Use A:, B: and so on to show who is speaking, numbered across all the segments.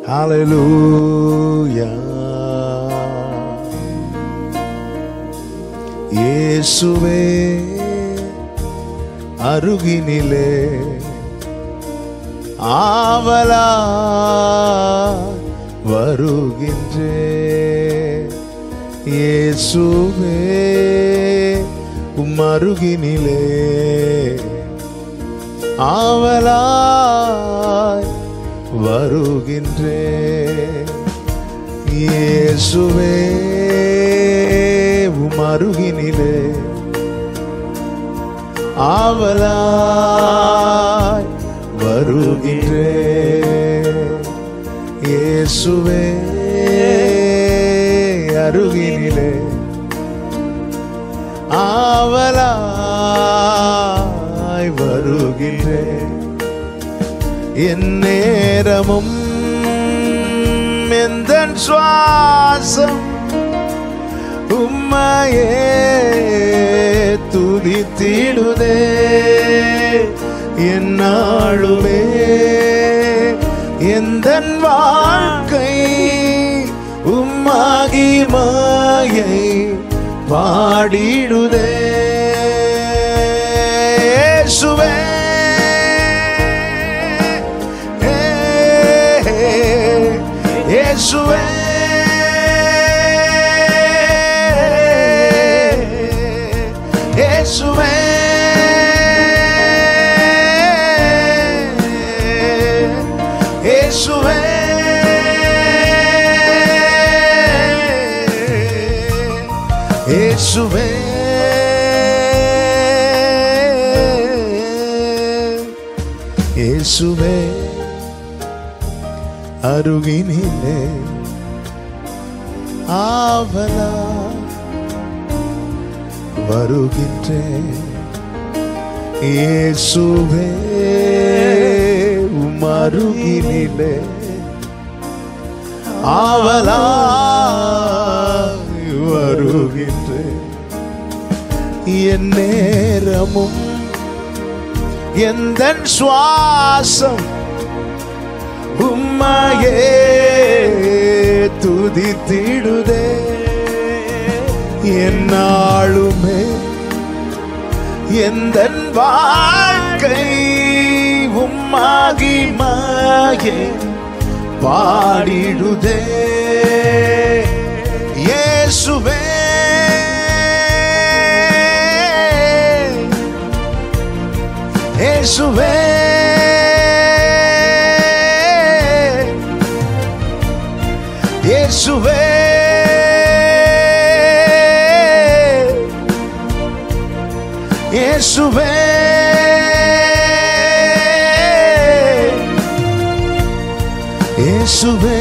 A: Hallelujah. இயேசுவே அருகினிலே ஆவலா வருகின்றே இயேசுவே உம் அருகினிலே ஆவலாய் வருகின்றே இயேசுவே உம் அருகினிலே ஆவலாய் வருகின்றே இயேசுவே அருகினிலே ஆவலாய் வருகின்றே என் நேரமும் எந்த சுவாசம் உம்மையே துதித்திடுதே என்னாளுமே எந்த வாழ்க்கை உம்மாகி மாயை பாடிடுதே இயேசுவே இயேசுவே இயேசுவே இயேசுவே இயேசுவே இயேசுவே அருகினிலே ஆவலா வருகின்றேன் இயேசுவே உம் அருகினிலே ஆவலா வருகின்றேன் என் நேரமும் எந்த சுவாசம் உம்மையே துதித்திடுதே என்னாளுமே எந்த வாழ்க்கை உம்மாகி மாயே பாடிடுதே இயேசுவே இயேசுவே இயேசுவே இயேசுவே இயேசுவே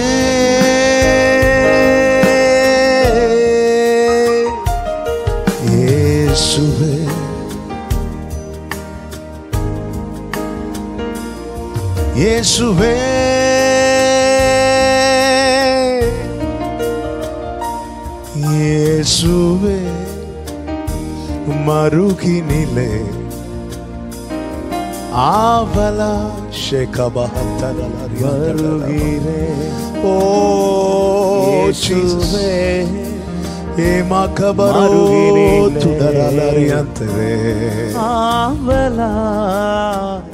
A: இயேசுவே இயேசுவே இயேசுவே மருகினிலே ஆவலா ஷேகபஹத்தரலரியே ஓ இயேசுவே ஏ மகபரோ
B: மருகினிலே
A: துடரலரியந்தரே
B: ஆவலா